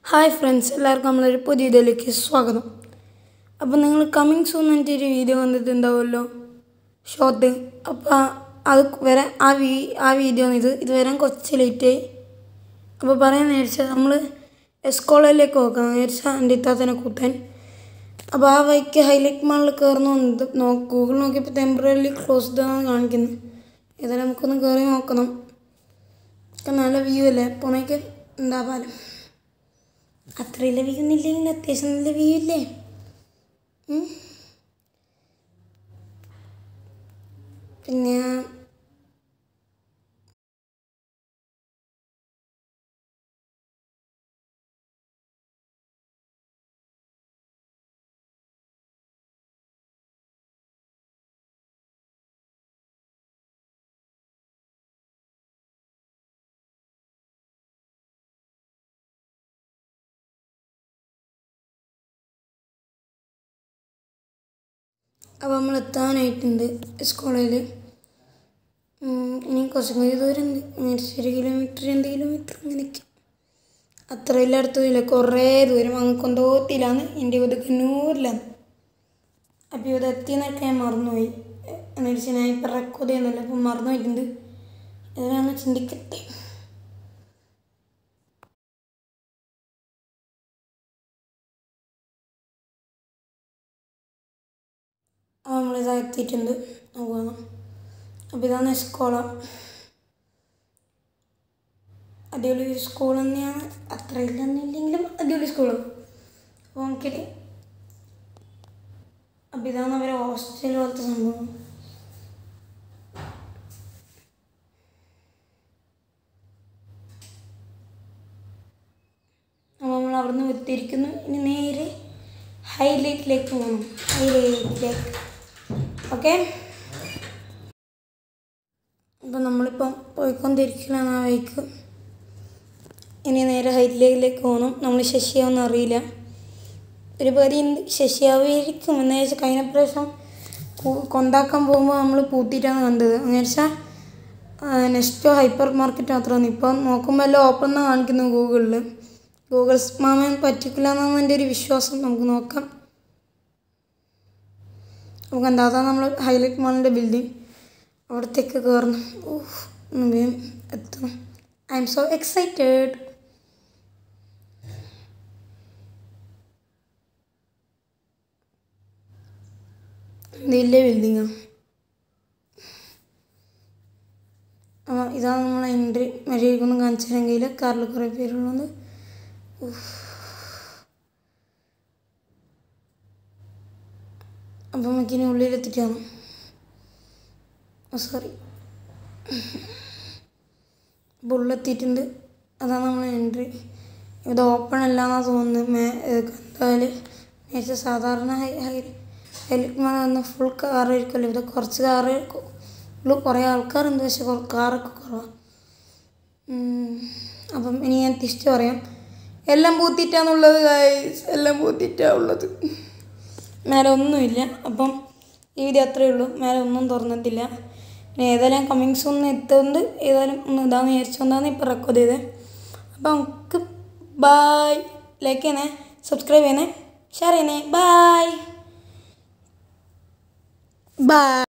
Hi friends എല്ലാവർക്കും നമ്മളൊരു പുതിയ ഇതിലേക്ക് സ്വാഗതം അപ്പോൾ നിങ്ങൾ കമ്മിങ് സൂൺ എന്നിട്ട് ഒരു വീഡിയോ വന്നിട്ടുണ്ടാവുമല്ലോ ഷോർട്ട് അപ്പോൾ അത് വരാൻ ആ വീ ആ വീഡിയോ ആണ് ഇത് ഇത് വരാൻ കുറച്ച് ലേറ്റായി അപ്പോൾ പറയാൻ നേരിച്ചാൽ നമ്മൾ എസ്കോളയിലേക്ക് നോക്കാം നേരിച്ചാൽ എൻ്റെ ഇത്താത്തനെ കൂട്ടാൻ അപ്പോൾ ആ വഴിക്ക് ഹൈലൈറ്റ് മാളിൽ കയറുന്നു വന്നത് നോ ഗൂഗിൾ നോക്കിയപ്പോൾ ടെമ്പററി ക്ലോസ്ഡ് ആണ് കാണിക്കുന്നത് ഏതായാലും നമുക്കൊന്ന് കയറി നോക്കണം ഒക്കെ നല്ല വ്യൂ അല്ലേ പോണേക്ക് എന്താ പാലം അത്രയില്ല വ്യൂ ഒന്നുമില്ലെങ്കിൽ അത്യാവശ്യം നല്ല വ്യൂ ഇല്ലേ ഉം. പിന്നെ അപ്പോൾ നമ്മൾ എത്താനായിട്ടുണ്ട് സ്കൂളിൽ ഇനി കുറച്ചും കൂടി ദൂരം ഉണ്ട് ഏകദേശം ഒരു കിലോമീറ്റർ രണ്ട് കിലോമീറ്റർ അങ്ങനെയൊക്കെ അത്ര എല്ലായിടത്തും കുറേ ദൂരം അങ്ങ് കൊണ്ടോത്തിലാണ് എൻ്റെ വീട് കണ്ണൂരിലാണ് അപ്പോൾ ഇവിടെ എത്തിയെന്നൊക്കെ ഞാൻ മറന്നുപോയി എന്ന് വെച്ചാൽ ഞാൻ ഇപ്പം റെക്കോർഡ് ചെയ്യുന്നില്ല അപ്പം മറന്നു പോയിട്ടുണ്ട് ഇതിനാണ് ചിന്തിക്കട്ടെ അപ്പോൾ നമ്മളിതാ എത്തിയിട്ടുണ്ട് പോകണം അപ്പോൾ ഇതാണ് സ്കൂള അടിപൊളി ഒരു സ്കൂൾ തന്നെയാണ് അത്ര ഇല്ലെന്നില്ലെങ്കിലും അടിപൊളി സ്കൂളാണ് അപ്പോൾ നമുക്കിത് അപ്പോൾ ഇതാണ് അവരെ ഹോസ്റ്റൽ പോലത്തെ സംഭവം അപ്പോൾ നമ്മൾ അവിടെ നിന്ന് വിട്ടിരിക്കുന്നു ഇനി നേരെ ഹൈലൈറ്റിലേക്ക് പോകണം ഹൈലൈറ്റിലേക്ക് ഓക്കെ അപ്പം നമ്മളിപ്പം പോയിക്കൊണ്ടിരിക്കലാണ് ആ വഴിക്ക് ഇനി നേരെ ഹൈലൈറ്റിലേക്ക് പോകണം നമ്മൾ ശശിയാവെന്ന് അറിയില്ല ഒരു പേടി ശശിയാവായിരിക്കും എന്ന് വെച്ചാൽ കഴിഞ്ഞ പ്രാവശ്യം കു- കൊണ്ടാക്കാൻ പോകുമ്പോൾ നമ്മൾ പൂട്ടിയിട്ടാണ് കണ്ടത് എന്ന് വെച്ചാൽ നെക്സ്റ്റ് ഹൈപ്പർ മാർക്കറ്റ് മാത്രമാണ് ഇപ്പം നോക്കുമ്പോൾ എല്ലാം ഓപ്പൺ എന്നാണ് കാണിക്കുന്നത് ഗൂഗിളിൽ ഗൂഗിൾ മാമൻ പറ്റിക്കില്ല എന്നാണ് എൻ്റെ ഒരു വിശ്വാസം നമുക്ക് നോക്കാം നമുക്ക് എന്താ അതാണ് നമ്മൾ ഹൈലൈറ്റ് മാളിൻ്റെ ബിൽഡിംഗ് അവിടത്തേക്ക് കയറണം ഓഹ് ഒന്ന് വേഗം എത്തണം ഐ എം സോ എക്സൈറ്റഡ് വലിയ ബിൽഡിങ്ങാണ് ആ ഇതാണ് നമ്മൾ എൻട്രി മര്യാദക്കൊന്നും കാണിച്ചു തരാമെങ്കിൽ കാറിൽ കുറേ പേരുള്ളത് അപ്പം നമുക്കിനി ഉള്ളിലെത്തിയിട്ടാണ് സോറി ഉള്ളെത്തിയിട്ടുണ്ട് അതാണ് നമ്മൾ എൻട്രി ഇത് ഓപ്പൺ അല്ലാന്നാണ് തോന്നുന്നത് മേ കണ്ടാൽ നേരത്തെ സാധാരണ ഹൈ ഹൈ ഹൈലൈറ്റ് വന്ന ഫുൾ കാറായിരിക്കുമല്ലോ ഇവിടെ കുറച്ച് കാറ് ഉള്ളു കുറേ ആൾക്കാരുണ്ട് പക്ഷെ കുറ- കാറൊക്കെ കുറവാണ് അപ്പം ഇനി ഞാൻ തിരിച്ചു പറയാം എല്ലാം പൂത്തിട്ടാന്നുള്ളത് ഗൈസ് എല്ലാം പൂത്തിട്ടാണ് ഉള്ളത് മേലെ ഒന്നുമില്ല അപ്പം ഈ വീഡിയോ അത്രയേ ഉള്ളൂ മേലെ ഒന്നും തുറന്നിട്ടില്ല പിന്നെ ഏതായാലും കമ്മിങ് സൂൺ എത്തുകൊണ്ട് ഏതായാലും ഒന്ന് ഇതാന്ന് വിചാരിച്ചുകൊണ്ടാണ് ഇപ്പോൾ റെക്കോർഡ് ചെയ്തത് അപ്പം നമുക്ക് ബായ് ലൈക്ക് ചെയ്യണേ സബ്സ്ക്രൈബ് ചെയ്യണേ ഷെയർ ചെയ്യണേ ബായ് ബായ്